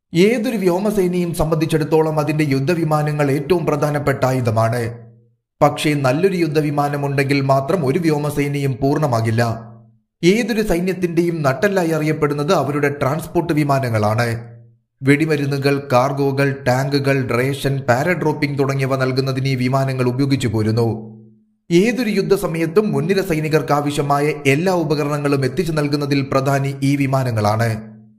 ഏതൊരു വ്യോമസേനയും സംബന്ധിച്ചിടത്തോളം അതിന്റെ യുദ്ധവിമാനങ്ങൾ ഏറ്റവും പ്രധാനപ്പെട്ട ആയുധമാണ് പക്ഷേ നല്ലൊരു യുദ്ധവിമാനമുണ്ടെങ്കിൽ മാത്രം ഒരു വ്യോമസേനയും പൂർണ്ണമാകില്ല ഏതൊരു സൈന്യത്തിന്റെയും നട്ടല്ലായി അറിയപ്പെടുന്നത് അവരുടെ ട്രാൻസ്പോർട്ട് വിമാനങ്ങളാണ് വെടിമരുന്നുകൾ കാർഗോകൾ ടാങ്കുകൾ റേഷൻ പാരഡ്രോപ്പിംഗ് തുടങ്ങിയവ നൽകുന്നതിന് ഈ വിമാനങ്ങൾ ഉപയോഗിച്ചു പോരുന്നു ഏതൊരു യുദ്ധസമയത്തും മുൻനിര സൈനികർക്ക് ആവശ്യമായ എല്ലാ ഉപകരണങ്ങളും എത്തിച്ചു നൽകുന്നതിൽ പ്രധാനി ഈ വിമാനങ്ങളാണ്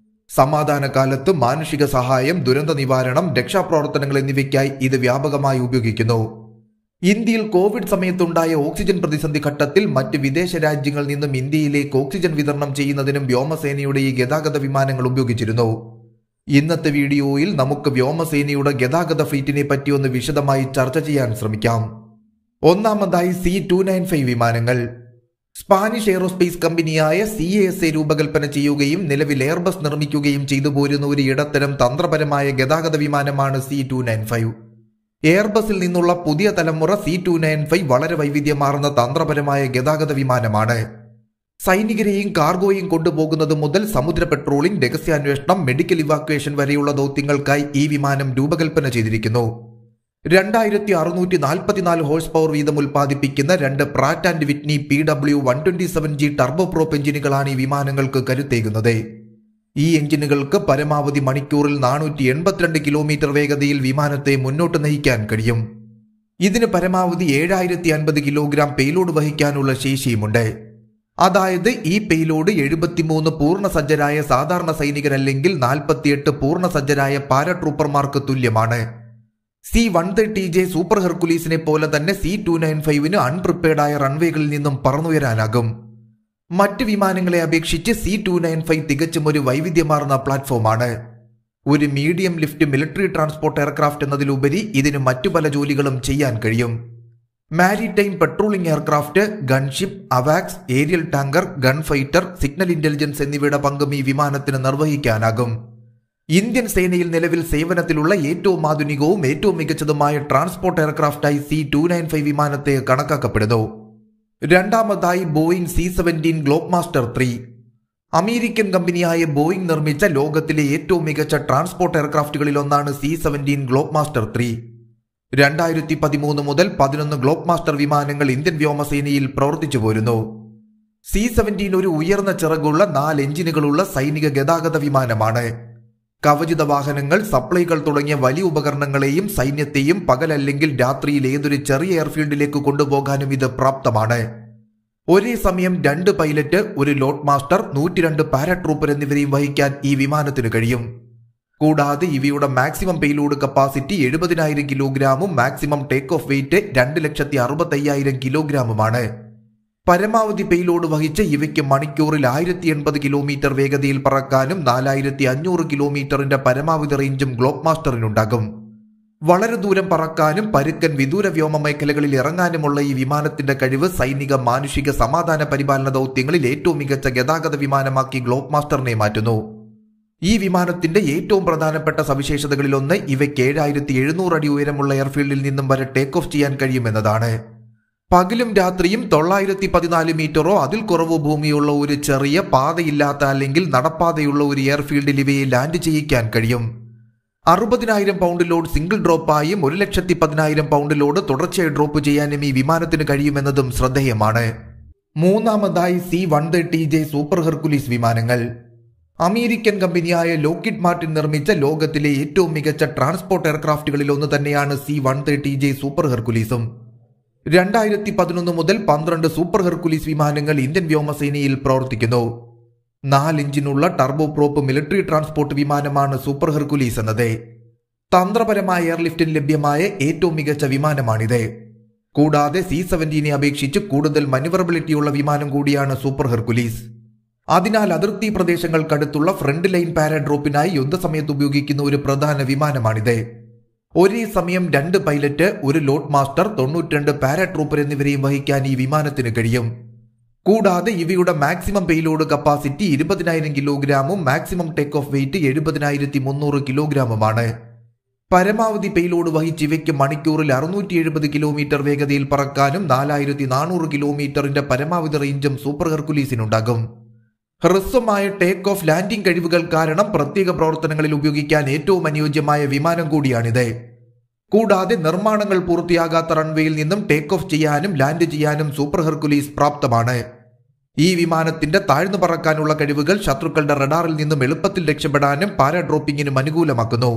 സമാധാന കാലത്ത് മാനുഷിക സഹായം ദുരന്ത നിവാരണം രക്ഷാപ്രവർത്തനങ്ങൾ എന്നിവയ്ക്കായി ഇത് വ്യാപകമായി ഉപയോഗിക്കുന്നു ഇന്ത്യയിൽ കോവിഡ് സമയത്തുണ്ടായ ഓക്സിജൻ പ്രതിസന്ധി ഘട്ടത്തിൽ മറ്റ് വിദേശ രാജ്യങ്ങളിൽ നിന്നും ഇന്ത്യയിലേക്ക് ഓക്സിജൻ വിതരണം ചെയ്യുന്നതിനും വ്യോമസേനയുടെ ഈ ഗതാഗത വിമാനങ്ങൾ ഉപയോഗിച്ചിരുന്നു ഇന്നത്തെ വീഡിയോയിൽ നമുക്ക് വ്യോമസേനയുടെ ഗതാഗത ഫ്ലീറ്റിനെ പറ്റി ഒന്ന് വിശദമായി ചർച്ച ചെയ്യാൻ ശ്രമിക്കാം ഒന്നാമതായി സി ടു നയൻ ഫൈവ് വിമാനങ്ങൾ സ്പാനിഷ് എയറോസ്പേസ് കമ്പനിയായ സി എസ് എ രൂപകൽപ്പന ചെയ്യുകയും നിലവിൽ എയർബസ് നിർമ്മിക്കുകയും ചെയ്തു പോരുന്ന ഒരു ഇടത്തരം തന്ത്രപരമായ ഗതാഗത വിമാനമാണ് സി ടു നയൻ ഫൈവ് എയർബസിൽ നിന്നുള്ള പുതിയ തലമുറ സി ടു നയൻ ഫൈവ് വളരെ വൈവിധ്യമാർന്ന തന്ത്രപരമായ ഗതാഗത വിമാനമാണ് സൈനികരെയും കാർഗോയും കൊണ്ടുപോകുന്നത് മുതൽ സമുദ്ര പെട്രോളിംഗ് രഹസ്യാന്വേഷണം മെഡിക്കൽ ഇവാക്വേഷൻ വരെയുള്ള ദൗത്യങ്ങൾക്കായി ഈ വിമാനം രൂപകൽപ്പന ചെയ്തിരിക്കുന്നു രണ്ടായിരത്തി അറുന്നൂറ്റി നാൽപ്പത്തിനാല് ഹോഴ്സ് പവർ വീതം ഉൽപ്പാദിപ്പിക്കുന്ന രണ്ട് Pratt and Whitney P W one twenty seven G turboprop എഞ്ചിനുകളാണ് ഈ വിമാനങ്ങൾക്ക് കരുത്തേകുന്നത് ഈ എഞ്ചിനുകൾക്ക് പരമാവധി മണിക്കൂറിൽ നാനൂറ്റി എൺപത്തിരണ്ട് കിലോമീറ്റർ വേഗതയിൽ വിമാനത്തെ മുന്നോട്ട് നയിക്കാൻ കഴിയും ഇതിന് പരമാവധി ഏഴായിരത്തി അൻപത് കിലോഗ്രാം പേലോഡ് വഹിക്കാനുള്ള ശേഷിയുമുണ്ട് അതായത് ഈ പേലോഡ് എഴുപത്തിമൂന്ന് പൂർണ്ണസജ്ജരായ സാധാരണ സൈനികരല്ലെങ്കിൽ നാൽപ്പത്തിയെട്ട് പൂർണ്ണസജ്ജരായ പാരട്രൂപ്പർമാർക്ക് തുല്യമാണ് C one thirty J super ഹെർക്കുലീസിനെ പോലെ തന്നെ സി ടു നയൻ ഫൈവിന് അൺപ്രിപ്പയർഡായ റൺവേകളിൽ നിന്നും പറന്നുയരാനാകും മറ്റ് വിമാനങ്ങളെ അപേക്ഷിച്ച് സി ടു നയൻ ഫൈവ് തികച്ചും ഒരു വൈവിധ്യമാർന്ന പ്ലാറ്റ്ഫോമാണ് ഒരു medium lift military transport aircraft എന്നതിലുപരി ഇതിന് മറ്റു പല ജോലികളും ചെയ്യാൻ കഴിയും മാരിടൈം പെട്രോളിംഗ് എയർക്രാഫ്റ്റ് ഗൺഷിപ്പ് അവാക്സ് aerial tanker gun fighter signal intelligence എന്നിവയുടെ പങ്കും ഈ വിമാനത്തിന് നിർവഹിക്കാനാകും ഇന്ത്യൻ സേനയിൽ നിലവിൽ സേവനത്തിലുള്ള ഏറ്റവും ആധുനികവും ഏറ്റവും മികച്ചതുമായ ട്രാൻസ്പോർട്ട് എയർക്രാഫ്റ്റായി സി ടു നയൻ ഫൈവ് വിമാനത്തെ കണക്കാക്കപ്പെടുന്നു രണ്ടാമതായി Boeing C seventeen globe master three American കമ്പനിയായ ബോയിങ് നിർമ്മിച്ച ലോകത്തിലെ ഏറ്റവും മികച്ച ട്രാൻസ്പോർട്ട് എയർക്രാഫ്റ്റുകളിൽ ഒന്നാണ് C seventeen globe master three രണ്ടായിരത്തി പതിമൂന്ന് മുതൽ പതിനൊന്ന് ഗ്ലോബ് മാസ്റ്റർ വിമാനങ്ങൾ ഇന്ത്യൻ വ്യോമസേനയിൽ പ്രവർത്തിച്ചു പോരുന്നു സി സെവൻറ്റീൻ ഒരു ഉയർന്ന ചിറകുള്ള നാല് എഞ്ചിനുകളുള്ള സൈനിക ഗതാഗത വിമാനമാണ് കവചിത വാഹനങ്ങൾ സപ്ലൈകൾ തുടങ്ങിയ വലിയ ഉപകരണങ്ങളെയും സൈന്യത്തെയും പകലല്ലെങ്കിൽ രാത്രിയിൽ ഏതൊരു ചെറിയ എയർഫീൽഡിലേക്ക് കൊണ്ടുപോകാനും ഇത് പ്രാപ്തമാണ് ഒരേ സമയം രണ്ട് പൈലറ്റ് ഒരു ലോഡ് മാസ്റ്റർ നൂറ്റിരണ്ട് പാരാട്രൂപ്പർ എന്നിവരെയും വഹിക്കാൻ ഈ വിമാനത്തിന് കഴിയും കൂടാതെ ഇവയുടെ മാക്സിമം പേലോഡ് കപ്പാസിറ്റി എഴുപതിനായിരം കിലോഗ്രാമും മാക്സിമം ടേക്ക് ഓഫ് വെയിറ്റ് രണ്ട് ലക്ഷത്തി അറുപത്തയ്യായിരം കിലോഗ്രാമുമാണ് പരമാവധി പേലോഡ് വഹിച്ച് ഇവയ്ക്ക് മണിക്കൂറിൽ ആയിരത്തി എൺപത് കിലോമീറ്റർ വേഗതയിൽ പറക്കാനും നാലായിരത്തി അഞ്ഞൂറ് കിലോമീറ്ററിന്റെ പരമാവധി റേഞ്ചും ഗ്ലോബ് മാസ്റ്ററിനുണ്ടാകും വളരെ ദൂരം പറക്കാനും പരുക്കൻ വിദൂര വ്യോമ മേഖലകളിൽ ഇറങ്ങാനുമുള്ള ഈ വിമാനത്തിന്റെ കഴിവ് സൈനിക മാനുഷിക സമാധാന പരിപാലന ദൗത്യങ്ങളിൽ ഏറ്റവും മികച്ച ഗതാഗത വിമാനമാക്കി ഗ്ലോബ് മാസ്റ്ററിനെ മാറ്റുന്നു ഈ വിമാനത്തിന്റെ ഏറ്റവും പ്രധാനപ്പെട്ട സവിശേഷതകളിലൊന്ന് ഇവയ്ക്ക് ഏഴായിരത്തി എഴുന്നൂറ് അടി ഉയരമുള്ള എയർഫീൽഡിൽ നിന്നും വരെ ടേക്ക് ഓഫ് ചെയ്യാൻ കഴിയുമെന്നതാണ് പകലും രാത്രിയും തൊള്ളായിരത്തി പതിനാല് മീറ്ററോ അതിൽ കുറവോ ഭൂമിയുള്ള ഒരു ചെറിയ പാതയില്ലാത്ത അല്ലെങ്കിൽ നടപ്പാതയുള്ള ഒരു എയർഫീൽഡിൽ ഇവയെ ലാൻഡ് ചെയ്യിക്കാൻ കഴിയും അറുപതിനായിരം പൗണ്ട് ലോഡ് സിംഗിൾ ഡ്രോപ്പായും ഒരു ലക്ഷത്തി പതിനായിരം പൗണ്ട് ലോഡ് തുടർച്ചയായി ഡ്രോപ്പ് ചെയ്യാനും ഈ വിമാനത്തിന് കഴിയുമെന്നതും ശ്രദ്ധേയമാണ് മൂന്നാമതായി C one thirty J super Hercules വിമാനങ്ങൾ അമേരിക്കൻ കമ്പനിയായ ലോക്കിഡ് മാർട്ടിൻ നിർമ്മിച്ച ലോകത്തിലെ ഏറ്റവും മികച്ച ട്രാൻസ്പോർട്ട് എയർക്രാഫ്റ്റുകളിൽ ഒന്ന് തന്നെയാണ് C one thirty J super ഹെർക്കുലീസും രണ്ടായിരത്തി പതിനൊന്ന് മുതൽ പന്ത്രണ്ട് സൂപ്പർ ഹെർക്കുലീസ് വിമാനങ്ങൾ ഇന്ത്യൻ വ്യോമസേനയിൽ പ്രവർത്തിക്കുന്നു നാലിഞ്ചിനുള്ള ടർബോ പ്രോപ്പ് മിലിറ്ററി ട്രാൻസ്പോർട്ട് വിമാനമാണ് സൂപ്പർ ഹെർക്കുലീസ് എന്നത് തന്ത്രപരമായ എയർലിഫ്റ്റിന് ലഭ്യമായ ഏറ്റവും മികച്ച വിമാനമാണിത് കൂടാതെ സി സെവൻറ്റീനെ അപേക്ഷിച്ച് കൂടുതൽ മനുവറബിലിറ്റിയുള്ള വിമാനം കൂടിയാണ് സൂപ്പർ ഹെർക്കുലീസ് അതിനാൽ അതിർത്തി പ്രദേശങ്ങൾക്കടുത്തുള്ള ഫ്രണ്ട് ലൈൻ പാരാഡ്രോപ്പിനായി യുദ്ധസമയത്ത് ഉപയോഗിക്കുന്ന ഒരു പ്രധാന വിമാനമാണിത് ഒരേ സമയം രണ്ട് പൈലറ്റ് ഒരു ലോഡ് മാസ്റ്റർ തൊണ്ണൂറ്റിരണ്ട് പാരാട്രൂപ്പർ എന്നിവരെയും വഹിക്കാൻ ഈ വിമാനത്തിന് കഴിയും കൂടാതെ ഇവയുടെ മാക്സിമം പേലോഡ് കപ്പാസിറ്റി ഇരുപതിനായിരം കിലോഗ്രാമും മാക്സിമം ടേക്ക് ഓഫ് വെയിറ്റ് എഴുപതിനായിരത്തി മുന്നൂറ് കിലോഗ്രാമുമാണ് പരമാവധി പേലോഡ് വഹിച്ച് ഇവയ്ക്ക് മണിക്കൂറിൽ അറുന്നൂറ്റി എഴുപത് കിലോമീറ്റർ വേഗതയിൽ പറക്കാനും നാലായിരത്തി നാനൂറ് കിലോമീറ്ററിന്റെ പരമാവധി റേഞ്ചും സൂപ്പർ ഹെർക്കുലീസിനുണ്ടാകും ഹ്രസ്വമായ ടേക്ക് ഓഫ് ലാൻഡിംഗ് കഴിവുകൾ കാരണം പ്രത്യേക പ്രവർത്തനങ്ങളിൽ ഉപയോഗിക്കാൻ ഏറ്റവും അനുയോജ്യമായ വിമാനം കൂടിയാണിത് കൂടാതെ നിർമ്മാണങ്ങൾ പൂർത്തിയാകാത്ത റൺവേയിൽ നിന്നും ടേക്ക് ഓഫ് ചെയ്യാനും ലാൻഡ് ചെയ്യാനും സൂപ്പർ ഹെർക്കുലീസ് പ്രാപ്തമാണ് ഈ വിമാനത്തിന്റെ താഴ്ന്നു പറക്കാനുള്ള കഴിവുകൾ ശത്രുക്കളുടെ റഡാറിൽ നിന്നും എളുപ്പത്തിൽ രക്ഷപ്പെടാനും പാരാഡ്രോപ്പിംഗിനും അനുകൂലമാക്കുന്നു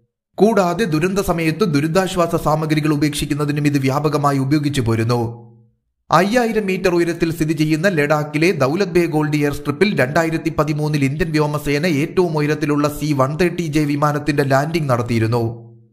കൂടാതെ ദുരന്ത സമയത്ത് ദുരിതാശ്വാസ സാമഗ്രികൾ ഉപേക്ഷിക്കുന്നതിനും ഇത് വ്യാപകമായി ഉപയോഗിച്ചു പോരുന്നു അയ്യായിരം മീറ്റർ ഉയരത്തിൽ സ്ഥിതി ചെയ്യുന്ന ലഡാക്കിലെ ദൌലത് ബേ ഗോൾഡ് എയർ സ്ട്രിപ്പിൽ രണ്ടായിരത്തി പതിമൂന്നിൽ ഇന്ത്യൻ വ്യോമസേന ഏറ്റവും ഉയരത്തിലുള്ള സി വൺ തേർട്ടി ജെ വിമാനത്തിന്റെ ലാൻഡിംഗ് നടത്തിയിരുന്നു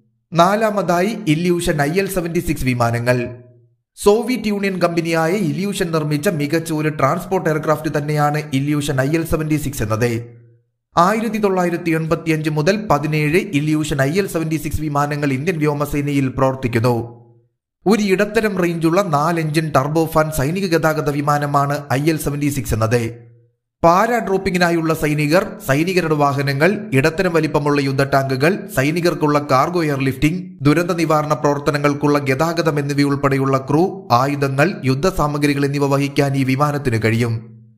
നാലാമതായി Ilyushin I L seventy six വിമാനങ്ങൾ സോവിയറ്റ് യൂണിയൻ കമ്പനിയായ ഇല്യൂഷൻ നിർമ്മിച്ച മികച്ച ഒരു ട്രാൻസ്പോർട്ട് എയർക്രാഫ്റ്റ് തന്നെയാണ് Ilyushin I L seventy six എന്നത് ആയിരത്തി തൊള്ളായിരത്തി എൺപത്തിയഞ്ച് മുതൽ പതിനേഴ് Ilyushin I L seventy six വിമാനങ്ങൾ ഇന്ത്യൻ വ്യോമസേനയിൽ പ്രവർത്തിക്കുന്നു ഒരു ഇടത്തരം റേഞ്ചുള്ള നാല് എഞ്ചിൻ ടർബോഫാൻ സൈനിക ഗതാഗത വിമാനമാണ് ഐ എൽ സെവന്റി സിക്സ് എന്നത് പാരാഡ്രോപ്പിംഗിനായുള്ള സൈനികർ സൈനികരുടെ വാഹനങ്ങൾ ഇടത്തരം വലിപ്പമുള്ള യുദ്ധ ടാങ്കുകൾ സൈനികർക്കുള്ള കാർഗോ എയർലിഫ്റ്റിംഗ് ദുരന്ത നിവാരണ പ്രവർത്തനങ്ങൾക്കുള്ള ഗതാഗതം എന്നിവയുൾപ്പെടെയുള്ള ക്രൂ ആയുധങ്ങൾ യുദ്ധസാമഗ്രികൾ എന്നിവ വഹിക്കാൻ ഈ വിമാനത്തിന് കഴിയും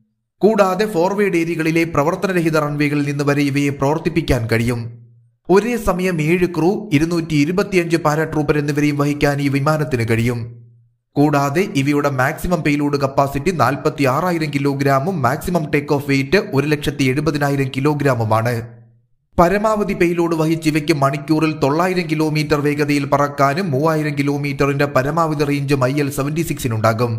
കൂടാതെ ഫോർവേഡ് ഏരിയകളിലെ പ്രവർത്തനരഹിത റൺവേകളിൽ നിന്ന് വരെ ഇവയെ പ്രവർത്തിപ്പിക്കാൻ കഴിയും ഒരേ സമയം ഏഴ് ക്രൂ ഇരുന്നൂറ്റി ഇരുപത്തിയഞ്ച് പാരാട്രൂപ്പർ എന്നിവരെയും വഹിക്കാൻ ഈ വിമാനത്തിന് കഴിയും കൂടാതെ ഇവയുടെ മാക്സിമം പേലോഡ് കപ്പാസിറ്റി നാൽപ്പത്തി ആറായിരം കിലോഗ്രാമും മാക്സിമം ടേക്ക് ഓഫ് വെയിറ്റ് ഒരു ലക്ഷത്തി എഴുപതിനായിരം കിലോഗ്രാമുമാണ് പരമാവധി പേലോഡ് വഹിച്ച് ഇവയ്ക്ക് മണിക്കൂറിൽ തൊള്ളായിരം കിലോമീറ്റർ വേഗതയിൽ പറക്കാനും മൂവായിരം കിലോമീറ്ററിന്റെ പരമാവധി റേഞ്ചും ഐ എൽ സെവന്റി സിക്സിനുണ്ടാകും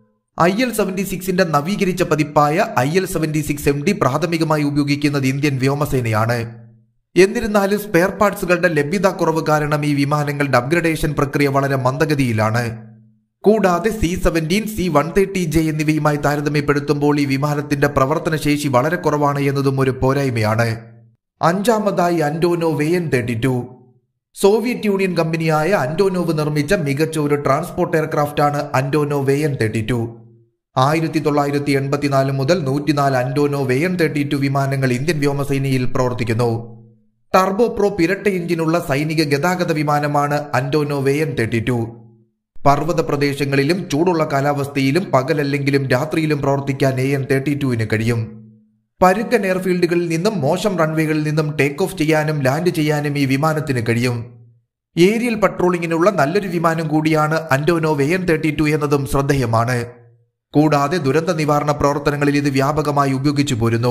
ഐ എൽ സെവന്റി സിക്സിന്റെ നവീകരിച്ച പതിപ്പായ I L seventy six M D പ്രാഥമികമായി ഉപയോഗിക്കുന്നത് ഇന്ത്യൻ വ്യോമസേനയാണ് എന്നിരുന്നാലും സ്പെയർ പാർട്സുകളുടെ ലഭ്യത കുറവ് കാരണം ഈ വിമാനങ്ങളുടെ അപ്ഗ്രഡേഷൻ പ്രക്രിയ വളരെ മന്ദഗതിയിലാണ് കൂടാതെ C seventeen C one thirty J എന്നിവയുമായി താരതമ്യപ്പെടുത്തുമ്പോൾ ഈ വിമാനത്തിന്റെ പ്രവർത്തനശേഷി വളരെ കുറവാണ് എന്നതും ഒരു പോരായ്മയാണ് അഞ്ചാമതായി Antonov An thirty two Soviet union കമ്പനിയായ അന്റോനോവ് നിർമ്മിച്ച മികച്ച ഒരു ട്രാൻസ്പോർട്ട് എയർക്രാഫ്റ്റാണ് അന്റോനോ വേയൻ തേർട്ടി ടു ആയിരത്തി തൊള്ളായിരത്തി എൺപത്തിനാല് മുതൽ നൂറ്റിനാല് അന്റോനോ വേയൻ തേർട്ടി ടു വിമാനങ്ങൾ ഇന്ത്യൻ വ്യോമസേനയിൽ പ്രവർത്തിക്കുന്നു ടർബോ പ്രോ ഇരട്ട എഞ്ചിനുള്ള സൈനിക ഗതാഗത വിമാനമാണ് അന്റോനോ വേയൻ തേർട്ടി ടു പർവ്വത പ്രദേശങ്ങളിലും ചൂടുള്ള കാലാവസ്ഥയിലും പകലല്ലെങ്കിലും രാത്രിയിലും പ്രവർത്തിക്കാൻ എ എൻ തേർട്ടി ടുവിന് കഴിയും പരുക്കൻ എയർഫീൽഡുകളിൽ നിന്നും മോശം റൺവേകളിൽ നിന്നും ടേക്ക് ഓഫ് ചെയ്യാനും ലാൻഡ് ചെയ്യാനും ഈ വിമാനത്തിന് കഴിയും ഏരിയൽ പട്രോളിങ്ങിനുള്ള നല്ലൊരു വിമാനം കൂടിയാണ് അന്റോനോ വേയൻ തേർട്ടി ടു എന്നതും ശ്രദ്ധേയമാണ് കൂടാതെ ദുരന്ത നിവാരണ പ്രവർത്തനങ്ങളിൽ ഇത് വ്യാപകമായി ഉപയോഗിച്ചു പോരുന്നു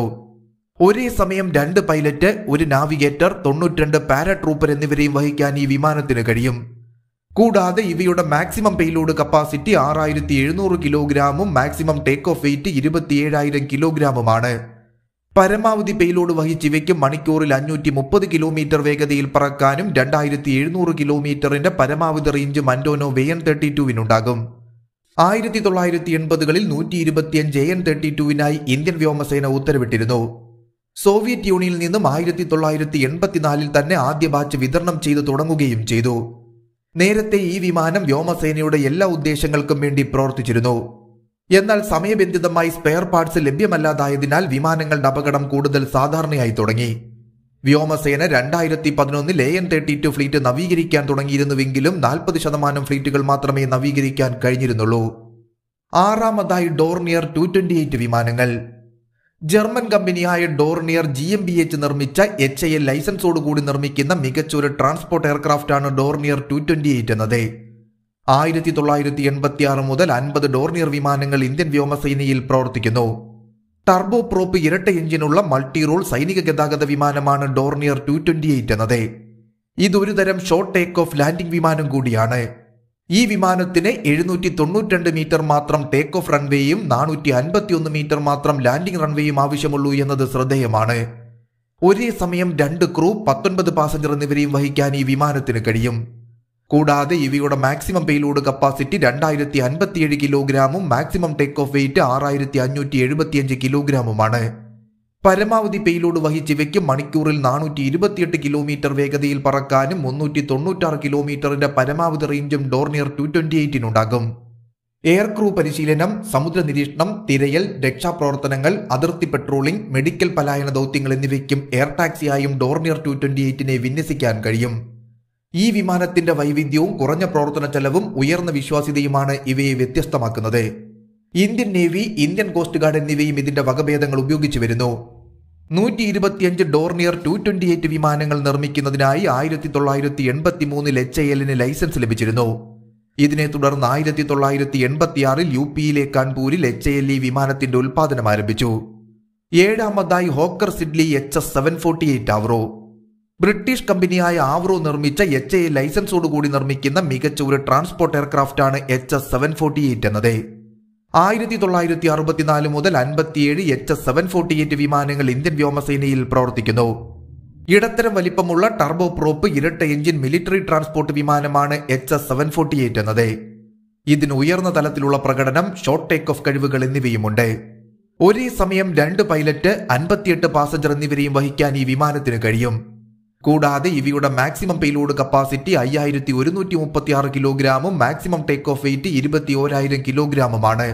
ഒരേ സമയം രണ്ട് പൈലറ്റ് ഒരു നാവിഗേറ്റർ തൊണ്ണൂറ്റിരണ്ട് പാരാട്രൂപ്പർ എന്നിവരെയും വഹിക്കാൻ ഈ വിമാനത്തിന് കഴിയും കൂടാതെ ഇവയുടെ മാക്സിമം പേലോഡ് കപ്പാസിറ്റി ആറായിരത്തി എഴുന്നൂറ് കിലോഗ്രാമും മാക്സിമം ടേക്ക് ഓഫ് വെയിറ്റ് ഇരുപത്തിയേഴായിരം കിലോഗ്രാമുമാണ് പരമാവധി പേലോഡ് വഹിച്ച് ഇവയ്ക്ക് മണിക്കൂറിൽ അഞ്ഞൂറ്റി മുപ്പത് കിലോമീറ്റർ വേഗതയിൽ പറക്കാനും രണ്ടായിരത്തി എഴുന്നൂറ് കിലോമീറ്ററിന്റെ പരമാവധി റേഞ്ച് മൻഡോനോ വെയൻ തേർട്ടി ടുവിനുണ്ടാകും ആയിരത്തി തൊള്ളായിരത്തി എൺപതുകളിൽ നൂറ്റി ഇരുപത്തിയഞ്ച് എൻ തേർട്ടി ടുവിനായി ഇന്ത്യൻ വ്യോമസേന ഉത്തരവിട്ടിരുന്നു സോവിയറ്റ് യൂണിയനിൽ നിന്നും ആയിരത്തി തൊള്ളായിരത്തി എൺപത്തിനാലിൽ തന്നെ ആദ്യ ബാച്ച് വിതരണം ചെയ്തു തുടങ്ങുകയും ചെയ്തു നേരത്തെ ഈ വിമാനം വ്യോമസേനയുടെ എല്ലാ ഉദ്ദേശങ്ങൾക്കും വേണ്ടി പ്രവർത്തിച്ചിരുന്നു എന്നാൽ സമയബന്ധിതമായി സ്പെയർ പാർട്സ് ലഭ്യമല്ലാതായതിനാൽ വിമാനങ്ങളുടെ അപകടം കൂടുതൽ സാധാരണയായി തുടങ്ങി വ്യോമസേന രണ്ടായിരത്തി പതിനൊന്നിൽ A N thirty two fleet നവീകരിക്കാൻ തുടങ്ങിയിരുന്നുവെങ്കിലും നാൽപ്പത് ശതമാനം ഫ്ലീറ്റുകൾ മാത്രമേ നവീകരിക്കാൻ കഴിഞ്ഞിരുന്നുള്ളൂ ആറാമതായി ഡോർണിയർ ടു ട്വന്റി എയ്റ്റ് വിമാനങ്ങൾ ജർമ്മൻ കമ്പനിയായ Dornier G M B H നിർമ്മിച്ച എച്ച് ഐ എൽ ലൈസൻസോടുകൂടി നിർമ്മിക്കുന്ന മികച്ച ഒരു ട്രാൻസ്പോർട്ട് എയർക്രാഫ്റ്റാണ് ഡോർണിയർ ടു ട്വന്റി എയ്റ്റ് എന്നത് ആയിരത്തി തൊള്ളായിരത്തി എൺപത്തി ആറ് മുതൽ അൻപത് ഡോർണിയർ വിമാനങ്ങൾ ഇന്ത്യൻ വ്യോമസേനയിൽ പ്രവർത്തിക്കുന്നു ടർബോ പ്രോപ്പ് ഇരട്ട എഞ്ചിനുള്ള മൾട്ടി റോൾ സൈനിക ഗതാഗത വിമാനമാണ് ഡോർണിയർ ടു ട്വന്റി എയ്റ്റ് എന്നത് ഇതൊരു തരം ഷോർട്ട് ടേക്ക് ഓഫ് ലാൻഡിംഗ് വിമാനം കൂടിയാണ് ഈ വിമാനത്തിന് എഴുന്നൂറ്റി തൊണ്ണൂറ്റിരണ്ട് മീറ്റർ മാത്രം ടേക്ക് ഓഫ് റൺവേയും നാനൂറ്റി അൻപത്തിയൊന്ന് മീറ്റർ മാത്രം ലാൻഡിംഗ് റൺവേയും ആവശ്യമുള്ളൂ എന്നത് ശ്രദ്ധേയമാണ് ഒരേ സമയം രണ്ട് ക്രൂ പത്തൊൻപത് പാസഞ്ചർ എന്നിവരെയും വഹിക്കാൻ ഈ വിമാനത്തിന് കഴിയും കൂടാതെ ഇവയുടെ മാക്സിമം പേലോഡ് കപ്പാസിറ്റി രണ്ടായിരത്തി അൻപത്തിയേഴ് കിലോഗ്രാമും മാക്സിമം ടേക്ക് ഓഫ് വെയിറ്റ് ആറായിരത്തി അഞ്ഞൂറ്റി എഴുപത്തിയഞ്ച് കിലോഗ്രാമുമാണ് പരമാവധി പേലോഡ് വഹിച്ച് ഇവയ്ക്ക് മണിക്കൂറിൽ നാനൂറ്റി ഇരുപത്തിയെട്ട് കിലോമീറ്റർ വേഗതയിൽ പറക്കാനും മുന്നൂറ്റി തൊണ്ണൂറ്റാറ് കിലോമീറ്ററിന്റെ പരമാവധി റേഞ്ചും ഡോർണിയർ ടു ട്വന്റി എയ്റ്റിനുണ്ടാകും എയർ ക്രൂ പരിശീലനം സമുദ്ര നിരീക്ഷണം തിരയൽ രക്ഷാപ്രവർത്തനങ്ങൾ അതിർത്തി പെട്രോളിംഗ് മെഡിക്കൽ പലായന ദൗത്യങ്ങൾ എന്നിവയ്ക്കും എയർ ടാക്സിയായും ഡോർണിയർ ടു ട്വന്റി എയ്റ്റിനെ വിന്യസിക്കാൻ കഴിയും ഈ വിമാനത്തിന്റെ വൈവിധ്യവും കുറഞ്ഞ പ്രവർത്തന ചെലവും ഉയർന്ന വിശ്വാസ്യതയുമാണ് ഇവയെ വ്യത്യസ്തമാക്കുന്നത് Indian navy Indian coast guard എന്നിവയും ഇതിന്റെ വകഭേദങ്ങൾ ഉപയോഗിച്ചു വരുന്നു നൂറ്റി ഇരുപത്തിയഞ്ച് ഡോർണിയർ ടു ട്വന്റി എയ്റ്റ് വിമാനങ്ങൾ നിർമ്മിക്കുന്നതിനായി ആയിരത്തി തൊള്ളായിരത്തി എൺപത്തി മൂന്നിൽ എച്ച് എ എല്ലിന് ലൈസൻസ് ലഭിച്ചിരുന്നു ഇതിനെ തുടർന്ന് ആയിരത്തി തൊള്ളായിരത്തി എൺപത്തിയാറിൽ യു പിയിലെ കാൺപൂരിൽ എച്ച് എ എൽ ഇ വിമാനത്തിന്റെ ഉൽപാദനം ആരംഭിച്ചു ഏഴാമതായി Hawker Siddeley H S seven forty eight Avro British കമ്പനിയായ ആവറോ നിർമ്മിച്ച എച്ച് എ ലൈസൻസോടുകൂടി നിർമ്മിക്കുന്ന മികച്ച ഒരു ട്രാൻസ്പോർട്ട് എയർക്രാഫ്റ്റാണ് H S seven forty eight എന്നത് ആയിരത്തി തൊള്ളായിരത്തി അറുപത്തിനാല് മുതൽ അൻപത്തിയേഴ് H S seven forty eight വിമാനങ്ങൾ ഇന്ത്യൻ വ്യോമസേനയിൽ പ്രവർത്തിക്കുന്നു ഇടത്തരം വലിപ്പമുള്ള ടർബോ പ്രോപ്പ് ഇരട്ട എഞ്ചിൻ മിലിറ്ററി ട്രാൻസ്പോർട്ട് വിമാനമാണ് H S seven forty eight എന്നത് ഇതിന് ഉയർന്ന തലത്തിലുള്ള പ്രകടനം ഷോർട്ട് ടേക്ക് ഓഫ് കഴിവുകൾ എന്നിവയുമുണ്ട് ഒരേ സമയം രണ്ട് പൈലറ്റ് അൻപത്തിയെട്ട് പാസഞ്ചർ എന്നിവരെയും വഹിക്കാൻ ഈ വിമാനത്തിന് കഴിയും കൂടാതെ ഇവയുടെ മാക്സിമം പേലോഡ് കപ്പാസിറ്റി അയ്യായിരത്തി ഒരുന്നൂറ്റി മുപ്പത്തി ആറ് കിലോഗ്രാമും മാക്സിമം ടേക്ക് ഓഫ് വെയിറ്റ് ഇരുപത്തി ഓരായിരം കിലോഗ്രാമുമാണ്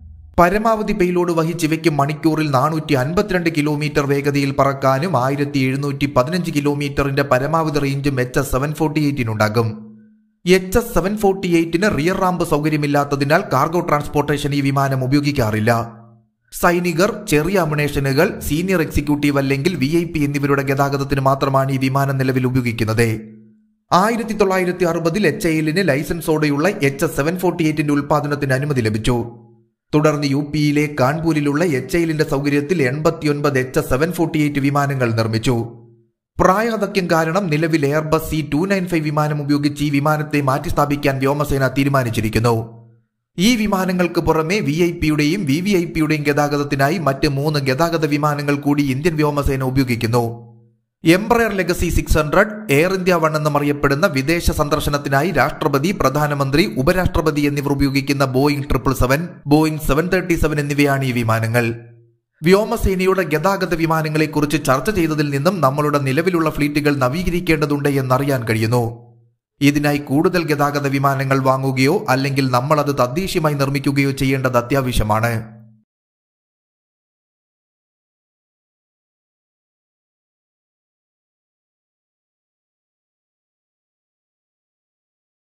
പരമാവധി പേലോഡ് വഹിച്ച് ഇവയ്ക്ക് മണിക്കൂറിൽ നാനൂറ്റി അൻപത്തിരണ്ട് കിലോമീറ്റർ വേഗതയിൽ പറക്കാനും ആയിരത്തി എഴുന്നൂറ്റി പതിനഞ്ച് കിലോമീറ്ററിന്റെ പരമാവധി റേഞ്ചും എച്ച് എസ് സെവൻ ഫോർട്ടി എയ്റ്റിനുണ്ടാകും എച്ച് എസ് സെവൻ ഫോർട്ടി എയ്റ്റിന് റിയർ റാമ്പ് സൗകര്യമില്ലാത്തതിനാൽ കാർഗോ ട്രാൻസ്പോർട്ടേഷൻ ഈ വിമാനം ഉപയോഗിക്കാറില്ല സൈനികർ ചെറിയ അമിനേഷനുകൾ സീനിയർ എക്സിക്യൂട്ടീവ് അല്ലെങ്കിൽ വി ഐ പി എന്നിവരുടെ ഗതാഗതത്തിന് മാത്രമാണ് ഈ വിമാനം നിലവിൽ ഉപയോഗിക്കുന്നത് ആയിരത്തി തൊള്ളായിരത്തി അറുപതിൽ എച്ച് എല്ലിന് ലൈസൻസോടെയുള്ള എച്ച് എസ് സെവൻ ഫോർട്ടി എയ്റ്റിന്റെ ഉൽപാദനത്തിന് അനുമതി ലഭിച്ചു തുടർന്ന് യു പിയിലെ കാൺപൂരിലുള്ള എച്ച് എല്ലിന്റെ സൗകര്യത്തിൽ എൺപത്തിയൊൻപത് H S seven forty eight വിമാനങ്ങൾ നിർമ്മിച്ചു പ്രായാധിക്യം കാരണം നിലവിൽ Airbus C two nine five വിമാനം ഉപയോഗിച്ച് ഈ വിമാനത്തെ മാറ്റിസ്ഥാപിക്കാൻ വ്യോമസേന തീരുമാനിച്ചിരിക്കുന്നു ഈ വിമാനങ്ങൾക്ക് പുറമെ വി ഐ പിയുടെയും വി വി ഐ പിയുടെയും ഗതാഗതത്തിനായി മറ്റ് മൂന്ന് ഗതാഗത വിമാനങ്ങൾ കൂടി ഇന്ത്യൻ വ്യോമസേന ഉപയോഗിക്കുന്നു Embraer legacy six hundred air India one എന്നറിയപ്പെടുന്ന വിദേശ സന്ദർശനത്തിനായി രാഷ്ട്രപതി പ്രധാനമന്ത്രി ഉപരാഷ്ട്രപതി എന്നിവർ ഉപയോഗിക്കുന്ന Boeing triple seven Boeing seven thirty seven എന്നിവയാണ് ഈ വിമാനങ്ങൾ വ്യോമസേനയുടെ ഗതാഗത വിമാനങ്ങളെക്കുറിച്ച് ചർച്ച ചെയ്തതിൽ നിന്നും നമ്മളുടെ നിലവിലുള്ള ഫ്ലീറ്റുകൾ നവീകരിക്കേണ്ടതുണ്ട് എന്നറിയാൻ കഴിയുന്നു ഇതിനായി കൂടുതൽ ഗതാഗത വിമാനങ്ങൾ വാങ്ങുകയോ അല്ലെങ്കിൽ നമ്മൾ അത് തദ്ദേശീയമായി നിർമ്മിക്കുകയോ ചെയ്യേണ്ടത് അത്യാവശ്യമാണ്